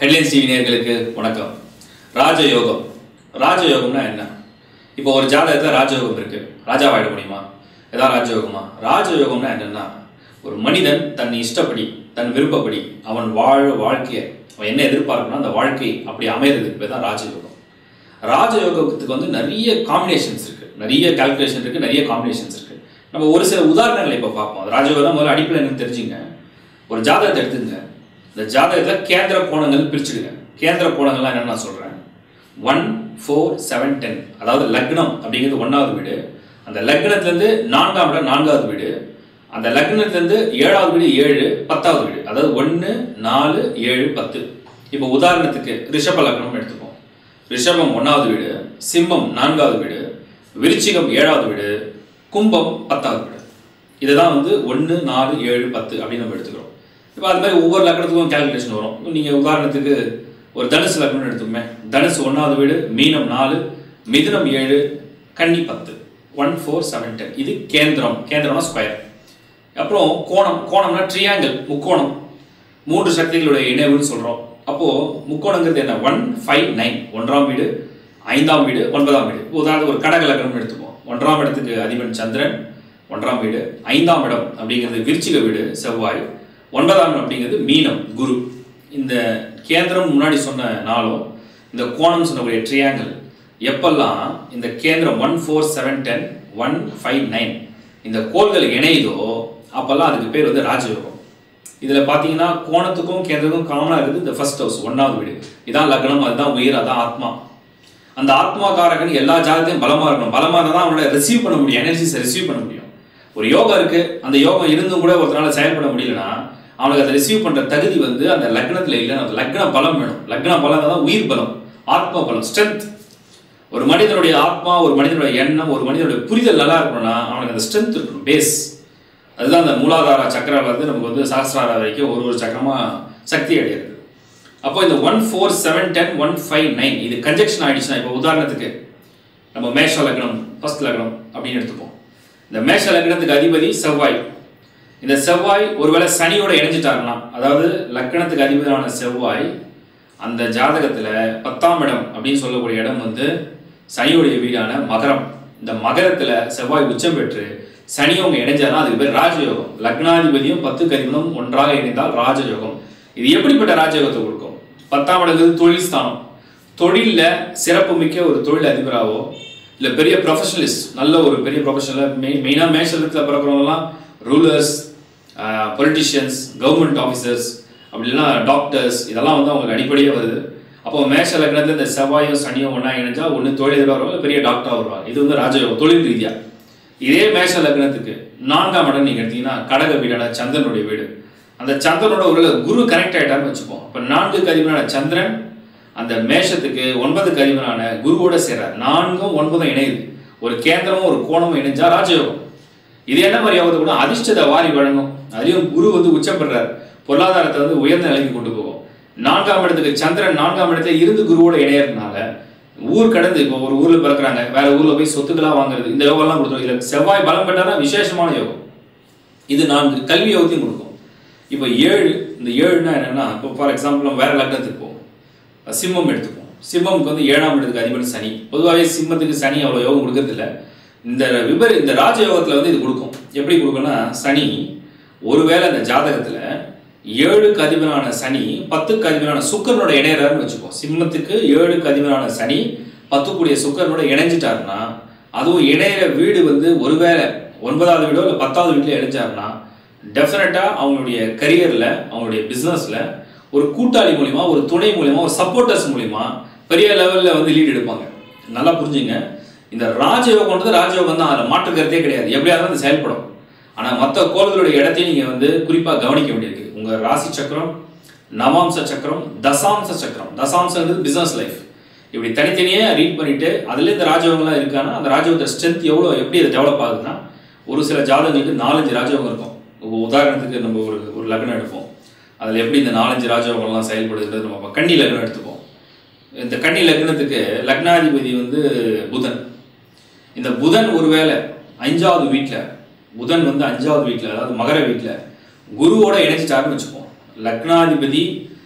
headlines TV நேயர்களுக்கு வணக்கம் ராஜயோகம் ராஜயோகம்னா என்ன இப்போ ஒரு ஜாதகத்தில் ராஜயோகம் இருக்கு ராஜாவாயிட முடியுமா ஏதாவது ராஜயோகமா ராஜயோகம்னா என்னன்னா ஒரு மனிதன் தன் இஷ்டப்படி தன் விருப்பப்படி அவன் வாழ வாழ்க்கையை அவன் என்ன எதிர்பார்க்கணும் அந்த வாழ்க்கை அப்படி அமைகிறதுக்கு பேர் தான் ராஜயோகம் ராஜயோகத்துக்கு வந்து நிறைய காம்பினேஷன்ஸ் இருக்கு நிறைய கால்குலேஷன் இருக்கு நிறைய காம்பினேஷன்ஸ் இருக்கு நம்ம ஒரு சில உதாரணங்களை இப்போ பார்ப்போம் அது ராஜயோகம் தான் முதல்ல அடிப்படையில் எனக்கு தெரிஞ்சுங்க ஒரு ஜாதகத்தை எடுத்துங்க இந்த ஜாதகத்தில் கேந்திர கோணங்கள் பிரிச்சுடுங்க கேந்திர கோணங்கள்லாம் என்னன்னு நான் சொல்கிறேன் ஒன் ஃபோர் செவன் டென் அதாவது லக்னம் அப்படிங்கிறது ஒன்றாவது வீடு அந்த லக்னத்துலேருந்து நான்காம் இடம் நான்காவது வீடு அந்த லக்னத்துலேருந்து ஏழாவது வீடு ஏழு பத்தாவது வீடு அதாவது ஒன்று நாலு ஏழு பத்து இப்போ உதாரணத்துக்கு ரிஷப லக்னம் எடுத்துப்போம் ரிஷபம் ஒன்றாவது வீடு சிம்மம் நான்காவது வீடு விருச்சிகம் ஏழாவது வீடு கும்பம் பத்தாவது வீடு இதுதான் வந்து ஒன்று நாலு ஏழு பத்து அப்படின்னு நம்ம எடுத்துக்கிறோம் இப்போ அது மாதிரி ஒவ்வொரு லக்னத்துக்கும் கேல்குலேஷன் வரும் நீங்கள் உதாரணத்துக்கு ஒரு தனுசு லக்னம்னு எடுத்துக்கோமே தனுசு ஒன்றாவது வீடு மீனம் நாலு மிதுனம் ஏழு கன்னி பத்து ஒன் ஃபோர் செவன் டென் இது கேந்திரம் கேந்திரம்னா ஸ்கொயர் அப்புறம் கோணம் கோணம்னா ட்ரியாங்கிள் முக்கோணம் மூன்று சக்திகளுடைய இணைவுன்னு சொல்கிறோம் அப்போது முக்கோணங்கிறது என்ன ஒன் ஃபைவ் நைன் ஒன்றாம் வீடு ஐந்தாம் வீடு ஒன்பதாம் வீடு இப்போ உதாரணத்துக்கு ஒரு கடக லக்னம் எடுத்துப்போம் ஒன்றாம் இடத்துக்கு அதிபன் சந்திரன் ஒன்றாம் வீடு ஐந்தாம் இடம் அப்படிங்கிறது விருச்சிக வீடு செவ்வாய் ஒன்பதாம் இடம் அப்படிங்கிறது மீனம் குரு இந்த கேந்திரம் முன்னாடி சொன்ன நாளும் இந்த கோணம் சொன்னக்கூடிய ட்ரியாங்கிள் எப்பெல்லாம் இந்த கேந்திரம் one four seven ten one five nine இந்த கோள்கள் இணையுதோ அப்போல்லாம் அதுக்கு பேர் வந்து ராஜயோகம் இதில் பார்த்தீங்கன்னா கோணத்துக்கும் கேந்திரத்துக்கும் காமனாக இருக்குது இந்த ஃபர்ஸ்ட் ஹவுஸ் ஒன்றாவது வீடு இதான் லக்னம் அதுதான் உயிர் அதான் ஆத்மா அந்த ஆத்மாகாரகன் எல்லா ஜாதத்தையும் பலமாக இருக்கணும் பலமாக இருந்தால் தான் அவனோட ரிசீவ் பண்ண முடியும் எனர்ஜிஸை ரிசீவ் பண்ண முடியும் ஒரு யோகா இருக்கு அந்த யோகம் இருந்தும் கூட ஒருத்தனால செயல்பட முடியலன்னா அவனுக்கு அதை ரிசீவ் பண்ற தகுதி வந்து அந்த லக்னத்தில் இல்லை அந்த லக்ன பலம் வேணும் லக்ன பலம் தான் உயிர் பலம் ஆத்ம பலம் ஸ்ட்ரென்த் ஒரு மனிதனுடைய ஆத்மா ஒரு மனிதனுடைய எண்ணம் ஒரு மனிதனுடைய புரிதல் நல்லா இருக்கணும்னா அவனுக்கு அந்த ஸ்ட்ரென்த் இருக்கணும் பேஸ் அதுதான் அந்த மூலாதார சக்கரம் வந்து நமக்கு வந்து சாஸ்திராரா வரைக்கும் ஒரு ஒரு சக்கரமா சக்தி அடையிறது அப்போ இந்த one four seven ten one five nine இது கன்ஜெக்ஷன் ஆயிடுச்சுன்னா இப்போ உதாரணத்துக்கு நம்ம மேஷ லக்னம் ஃபர்ஸ்ட் லக்னம் அப்படின்னு எடுத்துப்போம் இந்த மேஷ லக்னத்துக்கு அதிபதி செவ்வாய் இந்த செவ்வாய் ஒருவேளை சனியோட இணைஞ்சிட்டாருன்னா அதாவது லக்னத்துக்கு அதிபதியான செவ்வாய் அந்த ஜாதகத்தில் பத்தாம் இடம் அப்படின்னு சொல்லக்கூடிய இடம் வந்து சனியுடைய வீடான மகரம் இந்த மகரத்தில் செவ்வாய் உச்சம் பெற்று சனி அவங்க இணைஞ்சாருன்னா அதுக்கு பேர் ராஜயோகம் லக்னாதிபதியும் பத்து அதிபதியும் ஒன்றாக இணைந்தால் ராஜயோகம் இது எப்படிப்பட்ட ராஜயோகத்தை கொடுக்கும் பத்தாம் இடங்கிறது தொழில் ஸ்தானம் தொழிலில் சிறப்பு மிக்க ஒரு தொழில் அதிபராகவோ இல்லை பெரிய ப்ரொஃபஷனலிஸ்ட் நல்ல ஒரு பெரிய ப்ரொஃபஷனல் மெயின் மெயினாக மேஷலத்தில் பிறக்கிறவங்கலாம் ரூலர்ஸ் பொலிட்டிஷியன்ஸ் கவர்மெண்ட் ஆஃபீஸர்ஸ் அப்படி இல்லைன்னா டாக்டர்ஸ் இதெல்லாம் வந்து அவங்களுக்கு அடிப்படையே வருது அப்போ மேஷ லக்னத்தில் இந்த செவ்வாயும் சனியும் ஒன்றா இணைஞ்சா ஒன்று தொழில் வருவாங்க பெரிய டாக்டராக வருவாங்க இது வந்து ராஜயோகம் தொழில் ரீதியாக இதே மேஷ லக்னத்துக்கு நான்காம் இடம் நீங்கள் எடுத்தீங்கன்னா கடக வீடான சந்திரனுடைய வீடு அந்த சந்திரனோட ஒரு குரு கனெக்ட் ஆகிட்டாருன்னு வச்சுப்போம் இப்போ நான்குக்கு அதிபரான சந்திரன் அந்த மேஷத்துக்கு ஒன்பதுக்கு அதிபரான குருவோட சேர்றார் நான்கும் ஒன்பதும் இணையுது ஒரு கேந்திரமும் ஒரு கோணமும் இணைஞ்சா ராஜயோகம் இது என்ன மாதிரி ஆகுது கூட அதிர்ஷ்டத்தை வாரி வழங்கும் அதையும் குரு வந்து உச்சம் பெறார் பொருளாதாரத்தை வந்து உயர்ந்த நிலைக்கு கொண்டு போகும் நான்காம் இடத்துக்கு சந்திரன் நான்காம் இடத்துல இருந்து குருவோட இணையறதுனால ஊர் கடந்து இப்போ ஒரு ஊர்ல பிறக்கிறாங்க வேற ஊர்ல போய் சொத்துக்களா வாங்குறது இந்த யோகம்லாம் கொடுத்துரும் இதுல செவ்வாய் பலம் பெற்றாதான் விசேஷமான யோகம் இது நான்கு கல்வி யோகத்தையும் கொடுக்கும் இப்போ ஏழு இந்த ஏழுனா என்னன்னா இப்போ ஃபார் எக்ஸாம்பிள் நம்ம வேற லக்னத்துக்கு போவோம் சிம்மம் எடுத்துப்போம் சிம்மமுக்கு வந்து ஏழாம் இடத்துக்கு அதிபர் சனி பொதுவாகவே சிம்மத்துக்கு சனி அவ்வளோ யோகம் கொடுக்கறது இல்ல இந்த விபரி இந்த ராஜயோகத்தில் வந்து இது கொடுக்கும் எப்படி கொடுக்கும்னா சனி ஒருவேளை அந்த ஜாதகத்தில் ஏழுக்கு அதிபரான சனி பத்துக்கு அதிபரான சுக்கரனோட இணையறாருன்னு வச்சுப்போம் சிம்மத்துக்கு ஏழுக்கு அதிபரான சனி பத்துக்குடைய சுக்கரனோட இணைஞ்சிட்டாருன்னா அதுவும் இணையிற வீடு வந்து ஒருவேளை ஒன்பதாவது வீடோ இல்லை பத்தாவது வீட்டில் இணைஞ்சாருன்னா டெஃபினட்டாக அவங்களுடைய கரியரில் அவங்களுடைய பிஸ்னஸில் ஒரு கூட்டாளி மூலிமா ஒரு துணை மூலிமா ஒரு சப்போர்ட்டர்ஸ் மூலிமா பெரிய லெவலில் வந்து லீட் எடுப்பாங்க நல்லா புரிஞ்சுங்க இந்த ராஜயோகம்ன்றது ராஜயோகம் தான் அதில் மாற்று கருத்தே கிடையாது எப்படியா இருந்தாலும் அது செயல்படும் ஆனால் மற்ற கோள்களுடைய இடத்தையும் நீங்கள் வந்து குறிப்பாக கவனிக்க வேண்டியிருக்கு உங்கள் ராசி சக்கரம் நவாம்ச சக்கரம் தசாம்ச சக்கரம் தசாம்சங்கிறது பிஸ்னஸ் லைஃப் இப்படி தனித்தனியாக ரீட் பண்ணிட்டு அதுல இந்த ராஜயோகம்லாம் இருக்கான்னா அந்த ராஜயோகத்தை ஸ்ட்ரென்த் எவ்வளோ எப்படி அது டெவலப் ஆகுதுன்னா ஒரு சில ஜாதகங்களுக்கு நாலஞ்சு ராஜயோகம் இருக்கும் இப்போ உதாரணத்துக்கு நம்ம ஒரு ஒரு லக்னம் எடுப்போம் அதில் எப்படி இந்த நாலஞ்சு ராஜயோகம்லாம் செயல்படுதுன்றது நம்ம கன்னி லக்னம் எடுத்துப்போம் இந்த கன்னி லக்னத்துக்கு லக்னாதிபதி வந்து புதன் இந்த புதன் ஒருவேளை அஞ்சாவது வீட்டில் புதன் வந்து அஞ்சாவது வீட்டில் அதாவது மகர வீட்டில் குருவோட இணைச்சிட்டாருன்னு வச்சுப்போம் லக்னாதிபதி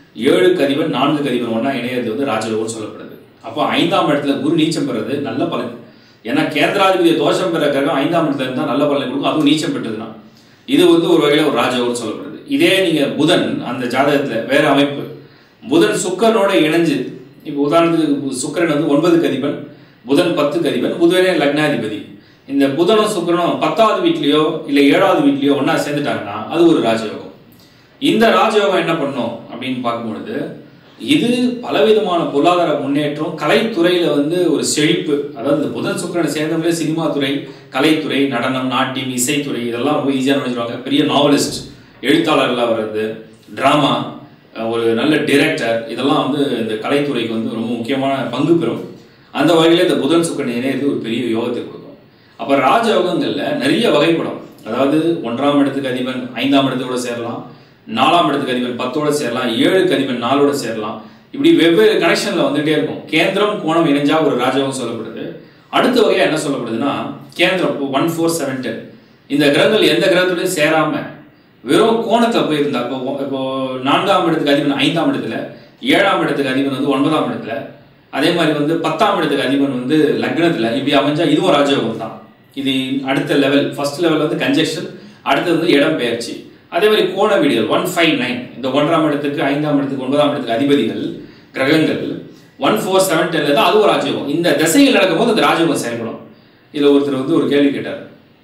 ஏழுக்கு அதிபன் நான்குக்கு அதிபன் ஒன்றா இணையது வந்து ராஜயோகம்னு சொல்லப்படுது அப்போ ஐந்தாம் இடத்துல குரு நீச்சம் பெறது நல்ல பலன் ஏன்னா கேந்திராதிபதிய தோஷம் பெற கிரகம் ஐந்தாம் இடத்துல இருந்தால் நல்ல பலனை கொடுக்கும் அதுவும் நீச்சம் பெற்றதுன்னா இது வந்து ஒரு வகையில் ஒரு ராஜயோகம்னு சொல்லப்படுது இதே நீங்கள் புதன் அந்த ஜாதகத்தில் வேற அமைப்பு புதன் சுக்கரனோட இணைஞ்சு இப்போ உதாரணத்துக்கு சுக்கரன் வந்து ஒன்பதுக்கு அதிபன் புதன் பத்துக்கு அதிபன் புதனே லக்னாதிபதி இந்த புதனும் சுக்கரனும் பத்தாவது வீட்லேயோ இல்லை ஏழாவது வீட்லேயோ ஒன்றா சேர்ந்துட்டாங்கன்னா அது ஒரு ராஜயோகம் இந்த ராஜயோகம் என்ன பண்ணும் அப்படின்னு பார்க்கும்பொழுது இது பலவிதமான பொருளாதார முன்னேற்றம் கலைத்துறையில வந்து ஒரு செழிப்பு அதாவது இந்த புதன் சுக்கரனை சேர்ந்தவங்களே சினிமா துறை கலைத்துறை நடனம் நாட்டியம் இசைத்துறை இதெல்லாம் ரொம்ப ஈஸியாக நினைச்சிருவாங்க பெரிய நாவலிஸ்ட் எழுத்தாளர்களாக வர்றது ட்ராமா ஒரு நல்ல டிரெக்டர் இதெல்லாம் வந்து இந்த கலைத்துறைக்கு வந்து ரொம்ப முக்கியமான பங்கு பெறும் அந்த வகையில் இந்த புதன் சுக்கரன் இணையது ஒரு பெரிய யோகத்தை கொடுக்கும் அப்போ ராஜயோகங்கள்ல நிறைய வகைப்படும் அதாவது ஒன்றாம் இடத்துக்கு அதிபன் ஐந்தாம் இடத்தோட சேரலாம் நாலாம் இடத்துக்கு அதிபன் பத்தோட சேரலாம் ஏழுக்கு அதிபன் நாலோட சேரலாம் இப்படி வெவ்வேறு கனெக்ஷன்ல வந்துட்டே இருக்கும் கேந்திரம் கோணம் இணைஞ்சா ஒரு ராஜயோகம் சொல்லப்படுது அடுத்த வகையா என்ன சொல்லப்படுதுன்னா கேந்திரம் ஒன் ஃபோர் செவன் டென் இந்த கிரகங்கள் எந்த கிரகத்துலையும் சேராம வெறும் கோணத்துல போயிருந்தா இப்போ இப்போ நான்காம் இடத்துக்கு அதிபன் ஐந்தாம் இடத்துல ஏழாம் இடத்துக்கு அதிபன் வந்து ஒன்பதாம் இடத்துல அதே மாதிரி வந்து பத்தாம் இடத்துக்கு அதிபன் வந்து லக்னத்துல இப்படி அமைஞ்சா இதுவும் ராஜயோகம் தான் இது அடுத்த லெவல் ஃபர்ஸ்ட் லெவல் வந்து கன்ஜெக்ஷன் அடுத்தது வந்து இடம் பெயர்ச்சி அதே மாதிரி கோண வீடுகள் ஒன் ஃபைவ் நைன் இந்த ஒன்றாம் இடத்துக்கு ஐந்தாம் இடத்துக்கு ஒன்பதாம் இடத்துக்கு அதிபதிகள் கிரகங்கள் ஒன் ஃபோர் செவன் டென்ல தான் அதுவும் ராஜயோகம் இந்த திசைகள் நடக்கும்போது அந்த ராஜயோகம் செயல்படும் இதில் ஒருத்தர் வந்து ஒரு கேள்வி கேட்டார்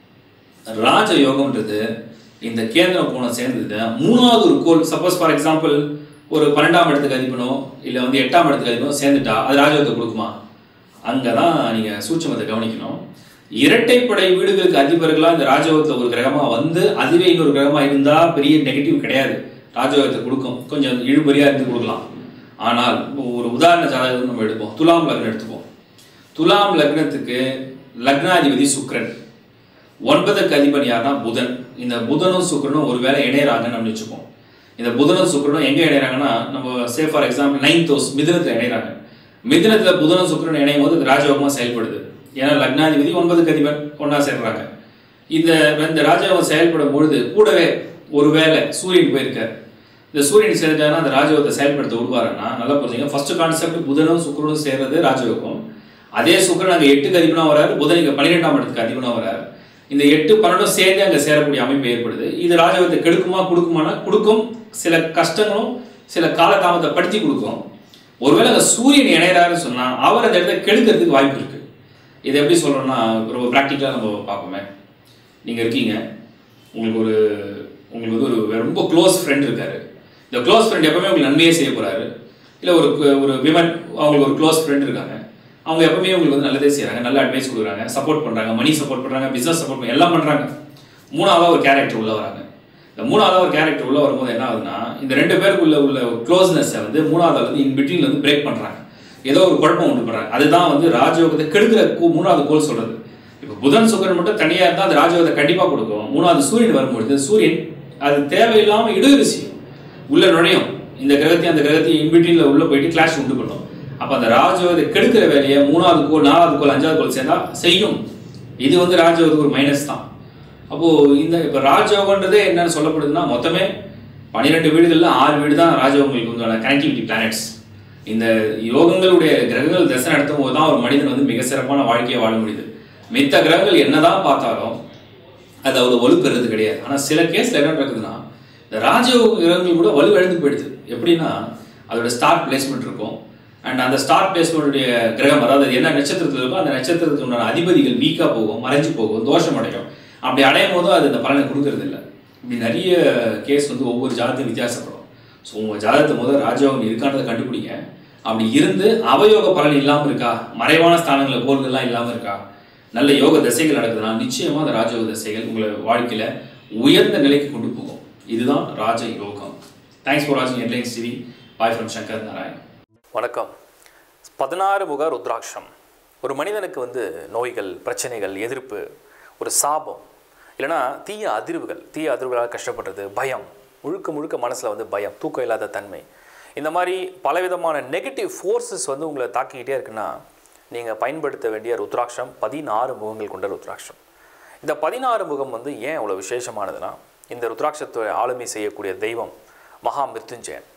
ராஜயோகம்ன்றது இந்த கேந்திர கோணம் சேர்ந்தது மூணாவது ஒரு கோல் சப்போஸ் ஃபார் எக்ஸாம்பிள் ஒரு பன்னெண்டாம் இடத்துக்கு அதிபனோ இல்லை வந்து எட்டாம் இடத்துக்கு அதிபனோ சேர்ந்துட்டா அது ராஜயோகத்தை கொடுக்குமா அங்கே தான் நீங்கள் சூட்சமத்தை கவனிக்கணும் இரட்டைப்படை வீடுகளுக்கு அதிபர்களா இந்த ராஜயோகத்தில் ஒரு கிரகமா வந்து அதுவே இன்னொரு கிரகமா இருந்தா பெரிய நெகட்டிவ் கிடையாது ராஜயோகத்தை கொடுக்கும் கொஞ்சம் இழுபறியா இருந்து கொடுக்கலாம் ஆனால் ஒரு உதாரண ஜாதகம் நம்ம எடுப்போம் துலாம் லக்னம் எடுத்துப்போம் துலாம் லக்னத்துக்கு லக்னாதிபதி சுக்கிரன் ஒன்பதுக்கு அதிபன் யாருன்னா புதன் இந்த புதனும் சுக்கிரனும் ஒருவேளை இணையறாங்கன்னு நம்ம வச்சுப்போம் இந்த புதனும் சுக்கிரனும் எங்க இணையறாங்கன்னா நம்ம say for example ninth house மிதுனத்தில் இணையறாங்க மிதுனத்துல புதனும் சுக்கிரனும் இணையும் போது இது ராஜயோகமா செயல்படுது ஏன்னா லக்னாதிபதி ஒன்பதுக்கு அதிபன் ஒன்றா சேர்றாங்க இந்த இந்த ராஜயோகம் செயல்படும் பொழுது கூடவே ஒருவேளை சூரியன் போயிருக்கார் இந்த சூரியன் சேர்ந்தாருன்னா அந்த ராஜயோகத்தை செயல்படுத்த விடுவாருன்னா நல்லா புரிஞ்சுங்க ஃபர்ஸ்ட் கான்செப்ட் புதனும் சுக்கிரனும் சேர்றது ராஜயோகம் அதே சுக்கிரன் அங்கே எட்டுக்கு அதிபனா வராரு புதன் இங்கே பன்னிரெண்டாம் இடத்துக்கு அதிபனா வராரு இந்த எட்டு பன்னெண்டும் சேர்ந்து அங்கே சேரக்கூடிய அமைப்பு ஏற்படுது இது ராஜயோகத்தை கெடுக்குமா கொடுக்குமானா கொடுக்கும் சில கஷ்டங்களும் சில காலதாமத்தை படுத்தி கொடுக்கும் ஒருவேளை அங்கே சூரியன் இணையறாருன்னு சொன்னா அவர் அந்த இடத்த கெடுக்கிறதுக்கு வாய்ப்பு இருக்கு இதை எப்படி சொல்றோம்னா ரொம்ப ப்ராக்டிக்கலாக நம்ம பார்ப்போமே நீங்கள் இருக்கீங்க உங்களுக்கு ஒரு உங்களுக்கு வந்து ஒரு ரொம்ப க்ளோஸ் ஃப்ரெண்ட் இருக்காரு இந்த க்ளோஸ் ஃப்ரெண்ட் எப்பவுமே உங்களுக்கு நன்மையே செய்ய போறாரு இல்லை ஒரு ஒரு விமன் அவங்களுக்கு ஒரு க்ளோஸ் ஃப்ரெண்ட் இருக்காங்க அவங்க எப்பவுமே உங்களுக்கு வந்து நல்லதே செய்கிறாங்க நல்ல அட்வைஸ் கொடுக்குறாங்க சப்போர்ட் பண்ணுறாங்க மணி சப்போர்ட் பண்ணுறாங்க பிஸ்னஸ் சப்போர்ட் பண்ண எல்லாம் பண்ணுறாங்க மூணாவதாக ஒரு கேரக்டர் உள்ள வராங்க இந்த மூணாவதாக ஒரு கேரக்டர் உள்ள வரும்போது என்ன ஆகுதுன்னா இந்த ரெண்டு பேருக்குள்ள உள்ள க்ளோஸ்னஸை வந்து மூணாவது வந்து இன் பிட்வீன்ல வந்து பிரேக் பண்ணுறாங்க ஏதோ ஒரு குழப்பம் உண்டு பண்ணுறாங்க அதுதான் வந்து ராஜயோகத்தை கெடுக்கிற கூ- மூணாவது கோல் சொல்றது இப்போ புதன் சுக்கரன் மட்டும் தனியாக இருந்தால் அந்த ராஜயோகத்தை கண்டிப்பாக கொடுக்கும் மூணாவது சூரியன் வரும்பொழுது சூரியன் அது தேவையில்லாமல் இடையூறு செய்யும் உள்ள நுழையும் இந்த கிரகத்தையும் அந்த கிரகத்தையும் இன்பிட்வீன்ல உள்ள போயிட்டு கிளாஷ் உண்டு பண்ணும் அப்ப அந்த ராஜயோகத்தை கெடுக்கிற வேலையை மூணாவது கோல் நாலாவது கோல் அஞ்சாவது கோல் சேர்ந்தா செய்யும் இது வந்து ராஜயோகத்துக்கு ஒரு மைனஸ் தான் அப்போ இந்த இப்ப ராஜயோகன்றதே என்னன்னு சொல்லப்படுதுன்னா மொத்தமே பன்னிரெண்டு வீடுகள்ல ஆறு வீடு தான் ராஜயோகங்களுக்கு உண்டான கனெக்டிவிட்டி பிளானட்ஸ் இந்த யோகங்களுடைய கிரகங்கள் தசை நடத்தும் போது தான் ஒரு மனிதன் வந்து மிக சிறப்பான வாழ்க்கையை வாழ முடியுது மித்த கிரகங்கள் என்னதான் பார்த்தாலும் அது அவ்வளோ வலுப்பெறது கிடையாது ஆனால் சில கேஸில் என்ன நடக்குதுன்னா இந்த ராஜயோக கிரகங்கள் கூட வலு எழுந்து போயிடுது எப்படின்னா அதோட ஸ்டார் பிளேஸ்மெண்ட் இருக்கும் அண்ட் அந்த ஸ்டார் பிளேஸ்மெண்ட்டுடைய கிரகம் அதாவது அது என்ன நட்சத்திரத்தில் இருக்கோ அந்த நட்சத்திரத்துக்கு உண்டான அதிபதிகள் வீக்காக போகும் மறைஞ்சு போகும் தோஷம் அடையும் அப்படி அடையும் போதும் அது இந்த பலனை கொடுக்கறது இல்லை இப்படி நிறைய கேஸ் வந்து ஒவ்வொரு ஜாதத்தையும் வித்தியாசப்படும் ஸோ உங்கள் ஜாதகத்தை முதல் ராஜயோகம் இருக்கான்றதை கண்டுபிடிங்க அப்படி இருந்து அவயோக பலன் இல்லாமல் இருக்கா மறைவான ஸ்தானங்களில் கோள்கள்லாம் இல்லாமல் இருக்கா நல்ல யோக திசைகள் நடக்குதுன்னா நிச்சயமா அந்த ராஜயோக திசைகள் உங்களை வாழ்க்கையில உயர்ந்த நிலைக்கு கொண்டு போகும் இதுதான் ராஜ யோகம் தேங்க்ஸ் ஃபார் வாட்சிங் headlines TV bye from Shankar Narayan வணக்கம் பதினாறு முக ருத்ராட்சம் ஒரு மனிதனுக்கு வந்து நோய்கள் பிரச்சனைகள் எதிர்ப்பு ஒரு சாபம் இல்லைன்னா தீய அதிர்வுகள் தீய அதிர்வுகளால் கஷ்டப்படுறது பயம் முழுக்க முழுக்க மனசில் வந்து பயம் தூக்கம் இல்லாத தன்மை இந்த மாதிரி பலவிதமான நெகட்டிவ் ஃபோர்ஸஸ் வந்து உங்களை தாக்கிக்கிட்டே இருக்குன்னா நீங்கள் பயன்படுத்த வேண்டிய ருத்ராட்சம் பதினாறு முகங்கள் கொண்ட ருத்ராட்சம் இந்த பதினாறு முகம் வந்து ஏன் அவ்வளோ விசேஷமானதுன்னா இந்த ருத்ராட்சத்தை ஆளுமை செய்யக்கூடிய தெய்வம் மகா மிருத்யுஞ்சயன்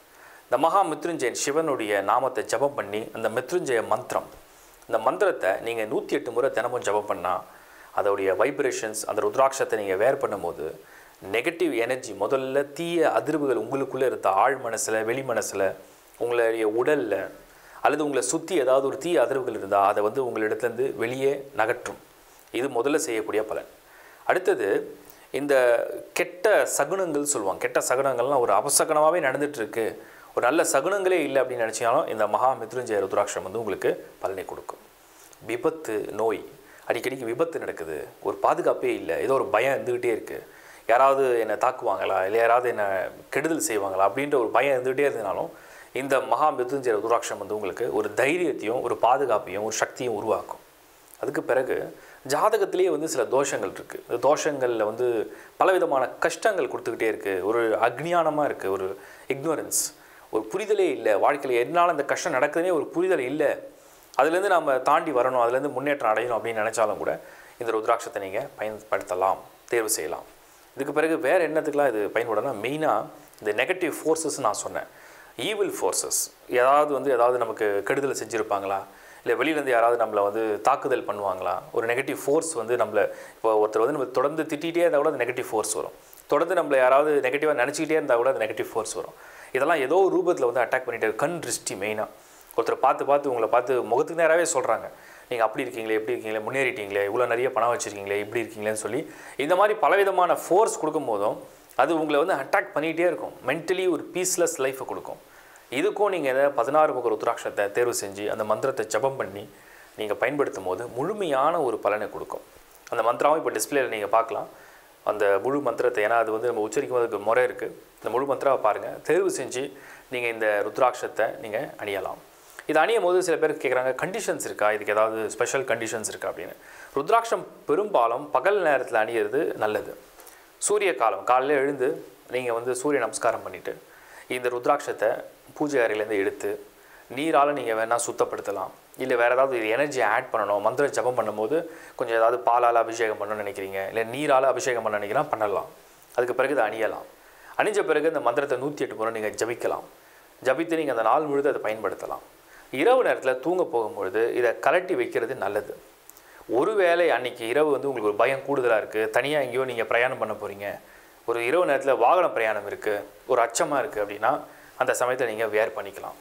இந்த மகா மித்ருஞ்சயன் சிவனுடைய நாமத்தை ஜெபம் பண்ணி அந்த மித்ருஞ்சய மந்திரம் இந்த மந்திரத்தை நீங்கள் நூற்றி எட்டு முறை தினமும் ஜெபம் பண்ணால் அதோடைய வைப்ரேஷன்ஸ் அந்த ருத்ராட்சத்தை நீங்கள் வேர் பண்ணும்போது நெகட்டிவ் எனர்ஜி முதல்ல தீய அதிர்வுகள் உங்களுக்குள்ளே இருந்த ஆழ் மனசில் வெளி மனசில் உங்களுடைய உடலில் அல்லது உங்களை சுற்றி ஏதாவது ஒரு தீய அதிர்வுகள் இருந்தால் அதை வந்து உங்களிடத்துலேருந்து வெளியே நகற்றும் இது முதல்ல செய்யக்கூடிய பலன் அடுத்தது இந்த கெட்ட சகுனங்கள் சொல்லுவாங்க கெட்ட சகுனங்கள்லாம் ஒரு அபசகனமாகவே நடந்துட்டு இருக்கு ஒரு நல்ல சகுனங்களே இல்லை அப்படின்னு நினச்சினாலும் இந்த மகா மித்ருஞ்சய ருத்ராட்சம் வந்து உங்களுக்கு பலனை கொடுக்கும் விபத்து நோய் அடிக்கடிக்கு விபத்து நடக்குது ஒரு பாதுகாப்பே இல்லை ஏதோ ஒரு பயம் இருந்துக்கிட்டே இருக்குது யாராவது என்னை தாக்குவாங்களா இல்லை யாராவது என்னை கெடுதல் செய்வாங்களா அப்படின்ற ஒரு பயம் இருந்துகிட்டே இருந்தனாலும் இந்த மகா மிருத்துஞ்சய ருத்ராட்சம் வந்து உங்களுக்கு ஒரு தைரியத்தையும் ஒரு பாதுகாப்பையும் ஒரு சக்தியும் உருவாக்கும் அதுக்கு பிறகு ஜாதகத்திலேயே வந்து சில தோஷங்கள் இருக்குது இந்த தோஷங்களில் வந்து பலவிதமான கஷ்டங்கள் கொடுத்துக்கிட்டே இருக்குது ஒரு அக்ஞானமாக இருக்குது ஒரு இக்னோரன்ஸ் ஒரு புரிதலே இல்லை வாழ்க்கையில் என்னால் அந்த கஷ்டம் நடக்குதுன்னே ஒரு புரிதல் இல்லை அதுலேருந்து நம்ம தாண்டி வரணும் அதுலேருந்து முன்னேற்றம் அடையணும் அப்படின்னு நினச்சாலும் கூட இந்த ருத்ராட்சத்தை நீங்கள் பயன்படுத்தலாம் தேர்வு செய்யலாம் இதுக்கு பிறகு வேறு என்னத்துக்கெலாம் இது பயன்படலாம் மெயினாக இந்த நெகட்டிவ் ஃபோர்ஸஸ் நான் சொன்னேன் ஈவில் ஃபோர்ஸஸ் ஏதாவது வந்து ஏதாவது நமக்கு கெடுதல் செஞ்சுருப்பாங்களா இல்லை வெளியிலேருந்து யாராவது நம்மளை வந்து தாக்குதல் பண்ணுவாங்களா ஒரு நெகட்டிவ் ஃபோர்ஸ் வந்து நம்மளை இப்போ ஒருத்தர் வந்து நம்ம தொடர்ந்து திட்டிகிட்டே இருந்தால் கூட அது நெகட்டிவ் ஃபோர்ஸ் வரும் தொடர்ந்து நம்மளை யாராவது நெகட்டிவாக நினச்சிக்கிட்டே இருந்தால் கூட அது நெகட்டிவ் ஃபோர்ஸ் வரும் இதெல்லாம் ஏதோ ஒரு ரூபத்தில் வந்து அட்டாக் பண்ணிட்டு கண் திருஷ்டி மெயினாக ஒருத்தர் பார்த்து பார்த்து உங்களை பார்த்து முகத்துக்கு நேராகவே சொல்கிறாங்க நீங்கள் அப்படி இருக்கீங்களே எப்படி இருக்கீங்களே முன்னேறிட்டீங்களே இவ்வளோ நிறைய பணம் வச்சுருக்கீங்களே இப்படி இருக்கீங்களேன்னு சொல்லி இந்த மாதிரி பலவிதமான ஃபோர்ஸ் கொடுக்கும்போதும் அது உங்களை வந்து அட்டாக் பண்ணிகிட்டே இருக்கும் மென்டலி ஒரு பீஸ்லெஸ் லைஃப்பை கொடுக்கும் இதுக்கும் நீங்கள் இதை பதினாறு முக ருத்ராட்சத்தை தேர்வு செஞ்சு அந்த மந்திரத்தை ஜபம் பண்ணி நீங்கள் பயன்படுத்தும் போது முழுமையான ஒரு பலனை கொடுக்கும் அந்த மந்திராவும் இப்போ டிஸ்பிளேல நீங்கள் பார்க்கலாம் அந்த முழு மந்திரத்தை ஏன்னா அது வந்து நம்ம உச்சரிக்கும் போதுக்கு முறை இருக்குது இந்த முழு மந்திராவை பாருங்கள் தேர்வு செஞ்சு நீங்கள் இந்த ருத்ராட்சத்தை நீங்கள் அணியலாம் இது அணியும் போது சில பேர் கேட்குறாங்க கண்டிஷன்ஸ் இருக்கா இதுக்கு ஏதாவது ஸ்பெஷல் கண்டிஷன்ஸ் இருக்கா அப்படின்னு ருத்ராட்சம் பெரும்பாலும் பகல் நேரத்தில் அணியிறது நல்லது சூரிய காலம் காலையில் எழுந்து நீங்கள் வந்து சூரிய நமஸ்காரம் பண்ணிவிட்டு இந்த ருத்ராட்சத்தை பூஜை அறையிலேருந்து எடுத்து நீரால் நீங்கள் வேணால் சுத்தப்படுத்தலாம் இல்லை வேறு ஏதாவது இது எனர்ஜி ஆட் பண்ணணும் மந்திர ஜபம் பண்ணும்போது கொஞ்சம் ஏதாவது பாலால் அபிஷேகம் பண்ணணும்னு நினைக்கிறீங்க இல்லை நீரால் அபிஷேகம் பண்ண நினைக்கிறா பண்ணலாம் அதுக்கு பிறகு இதை அணியலாம் அணிஞ்ச பிறகு இந்த மந்திரத்தை நூற்றி எட்டு முறை நீங்கள் ஜபிக்கலாம் ஜபித்து நீங்கள் அந்த நாள் முழுது அதை பயன்படுத்தலாம் இரவு நேரத்தில் தூங்க போகும்பொழுது இதை கலட்டி வைக்கிறது நல்லது ஒருவேளை அன்னைக்கு இரவு வந்து உங்களுக்கு ஒரு பயம் கூடுதலாக இருக்குது தனியாக எங்கேயோ நீங்கள் பிரயாணம் பண்ண போகிறீங்க ஒரு இரவு நேரத்தில் வாகன பிரயாணம் இருக்குது ஒரு அச்சமாக இருக்குது அப்படின்னா அந்த சமயத்தில் நீங்கள் வேர் பண்ணிக்கலாம்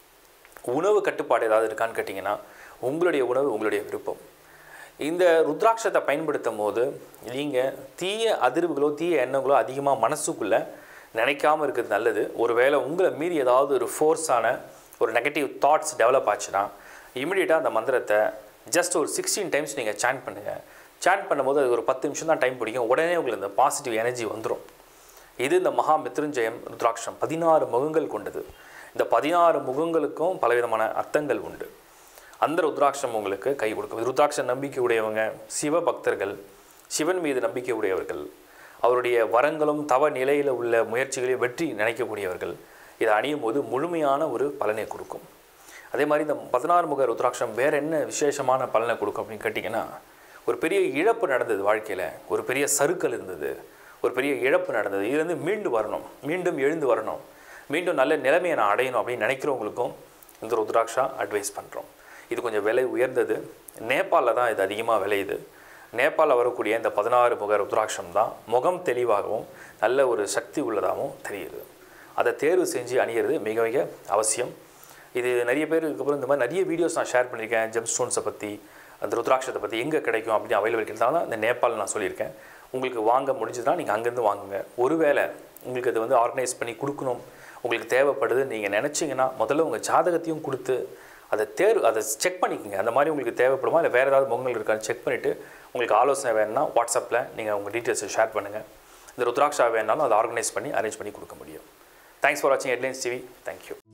உணவு கட்டுப்பாடு ஏதாவது இருக்கான்னு கேட்டிங்கன்னா உங்களுடைய உணவு உங்களுடைய விருப்பம் இந்த ருத்ராட்சத்தை பயன்படுத்தும் போது நீங்கள் தீய அதிர்வுகளோ தீய எண்ணங்களோ அதிகமாக மனசுக்குள்ளே நினைக்காம இருக்கிறது நல்லது ஒருவேளை உங்களை மீறி ஏதாவது ஒரு ஃபோர்ஸான ஒரு நெகட்டிவ் தாட்ஸ் டெவலப் ஆச்சுன்னா இமிடியேட்டாக அந்த மந்திரத்தை ஜஸ்ட் ஒரு சிக்ஸ்டீன் டைம்ஸ் நீங்கள் சாண்ட் பண்ணுங்கள் சாண்ட் பண்ணும்போது அது ஒரு பத்து நிமிஷம் தான் டைம் பிடிக்கும் உடனே உங்களுக்கு இந்த பாசிட்டிவ் எனர்ஜி வந்துடும் இது இந்த மகா மித்ருஞ்சயம் ருத்ராட்சம் பதினாறு முகங்கள் கொண்டது இந்த பதினாறு முகங்களுக்கும் பலவிதமான அர்த்தங்கள் உண்டு அந்த ருத்ராட்சம் உங்களுக்கு கை கொடுக்கும் ருத்ராட்சம் நம்பிக்கை உடையவங்க சிவ பக்தர்கள் சிவன் மீது நம்பிக்கை உடையவர்கள் அவருடைய வரங்களும் தவ நிலையில் உள்ள முயற்சிகளை வெற்றி நினைக்கக்கூடியவர்கள் இதை அணியும் போது முழுமையான ஒரு பலனை கொடுக்கும் அதே மாதிரி இந்த பதினாறு முக ருத்ராட்சம் வேற என்ன விசேஷமான பலனை கொடுக்கும் அப்படின்னு கேட்டிங்கன்னா ஒரு பெரிய இழப்பு நடந்தது வாழ்க்கையில் ஒரு பெரிய சறுக்கல் இருந்தது ஒரு பெரிய இழப்பு நடந்தது இதுலேருந்து மீண்டு வரணும் மீண்டும் எழுந்து வரணும் மீண்டும் நல்ல நிலைமையை நான் அடையணும் அப்படின்னு நினைக்கிறவங்களுக்கும் இந்த ருத்ராட்சா அட்வைஸ் பண்ணுறோம் இது கொஞ்சம் விலை உயர்ந்தது நேபாளில் தான் இது அதிகமாக விளையுது நேபாளில் வரக்கூடிய இந்த பதினாறு முக ருத்ராட்சம் தான் முகம் தெளிவாகவும் நல்ல ஒரு சக்தி உள்ளதாகவும் தெரியுது அதை தேர்வு செஞ்சு அணியிறது மிக மிக அவசியம் இது நிறைய பேர் இதுக்கப்புறம் இந்த மாதிரி நிறைய வீடியோஸ் நான் ஷேர் பண்ணியிருக்கேன் ஜெம் ஸ்டோன்ஸை பற்றி அந்த ருத்ராட்சத்தை பற்றி எங்கே கிடைக்கும் அப்படின்னு அவைலபிள் இருக்கிறதால இந்த நேபாள் நான் சொல்லியிருக்கேன் உங்களுக்கு வாங்க முடிஞ்சதுன்னா நீங்கள் அங்கேருந்து வாங்குங்க ஒருவேளை உங்களுக்கு அது வந்து ஆர்கனைஸ் பண்ணி கொடுக்கணும் உங்களுக்கு தேவைப்படுது நீங்கள் நினச்சிங்கன்னா முதல்ல உங்கள் ஜாதகத்தையும் கொடுத்து அதை தேர்வு அதை செக் பண்ணிக்கோங்க அந்த மாதிரி உங்களுக்கு தேவைப்படுமா இல்லை வேறு ஏதாவது பொங்கல் இருக்கான்னு செக் பண்ணிவிட்டு உங்களுக்கு ஆலோசனை வேணும்னா வாட்ஸ்அப்பில் நீங்கள் உங்கள் டீட்டெயில்ஸை ஷேர் பண்ணுங்கள் இந்த ருத்ராட்சா வேணாலும் அதை ஆர்கனைஸ் பண்ணி அரேஞ்ச் பண்ணி கொடுக்க முடியும் தேங்க்ஸ் ஃபார் வாட்சிங் ஹெட்லைன்ஸ் டிவி தேங்க்யூ